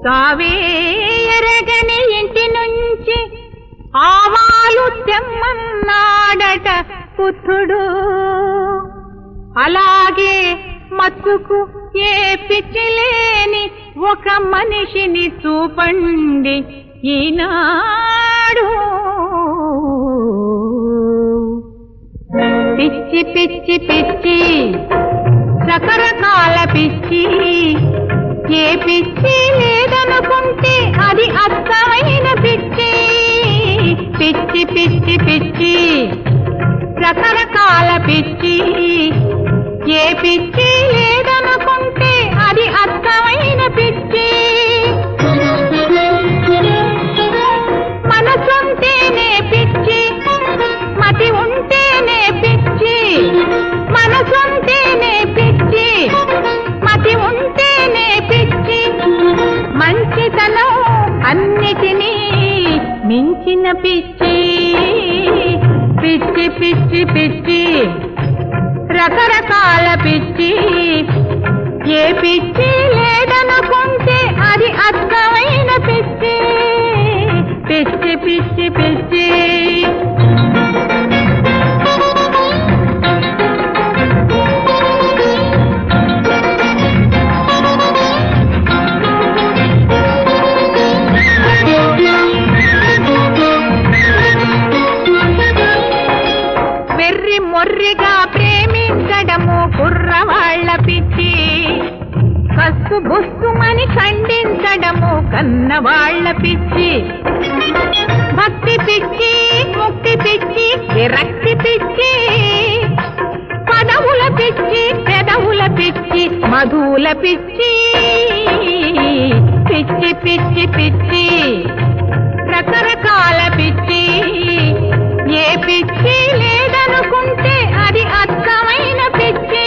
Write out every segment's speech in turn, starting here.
తావే ఎరగని ఇంటి నుంచి ఆవాలు తెమ్మన్నాడట పుత్రుడు అలాగే మత్తుకు ఏ పిచ్చిలేని ఒక మనిషిని చూపండి ఈనాడు పిచ్చి పిచ్చి పిచ్చి రకరకాల పిచ్చి ఏ పిచ్చి లేదనుకుంటే అది అర్థమైన పిచ్చి పిచ్చి పిచ్చి పిచ్చి రకరకాల పిచ్చి ఏ పిచ్చి లేదనుకుంటే అది అర్థమైన పిచ్చి మనసుంటేనే పిచ్చి మతి ఉంటేనే పిచ్చి మనసుంటేనే పిచ్చి మతి ఉంటేనే పిచ్చి మంచితనం అన్నిటినీ మించిన పిచ్చి పిచ్చి పిచ్చి పిచ్చి రకరకాల పిచ్చి ఏ పిచ్చి లేదనుకుంటే అది అర్థమైన పిచ్చి పిచ్చి పిచ్చి పిచ్చి వెర్రి మొర్రిగా ప్రేమించడము కుర్రవాళ్ల పిచ్చి కస్సు బుస్సుమని ఖండించడము కన్నవాళ్ల పిచ్చి భక్తి పిచ్చి ముక్తి పిచ్చి విరక్తి పిచ్చి పదవుల పిచ్చి పెదవుల పిచ్చి మధువుల పిచ్చి పిచ్చి పిచ్చి పిచ్చి రకరకాల పిచ్చి ఏ పిచ్చి లేదనుకుంటే అది అర్థమైన పిచ్చి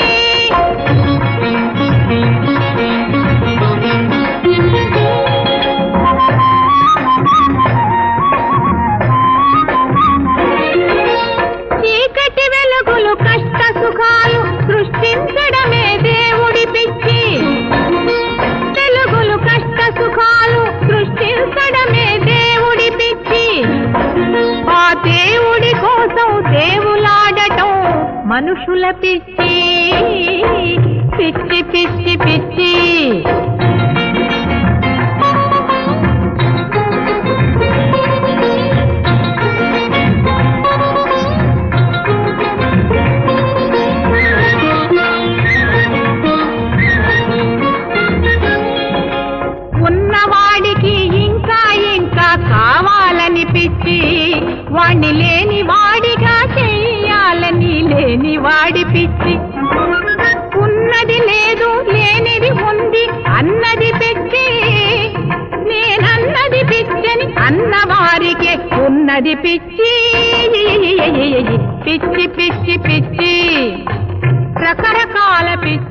చీకటి వెలుగులు కష్ట సుఖాలు సృష్టించడమే దేవుడి పిచ్చి వెలుగులు కష్ట సుఖాలు సృష్టించడమే దేవుడి పిచ్చి ఆ దేవుడి కోసం దేవులాడటం మనుషుల పిచ్చి పిచ్చి పిచ్చి పిచ్చి ఉన్నవాడికి ఇంకా ఇంకా కావాలని పిచ్చి వాణ్ణి లేని వాడిగా చెయ్యాలని లేని వాడి పిచ్చి ఉన్నది లేదు లేనిది ఉంది అన్నది పిచ్చి నేనన్నది పిచ్చని అన్నవారికే ఉన్నది పిచ్చి పిచ్చి పిచ్చి పిచ్చి రకరకాల పిచ్చి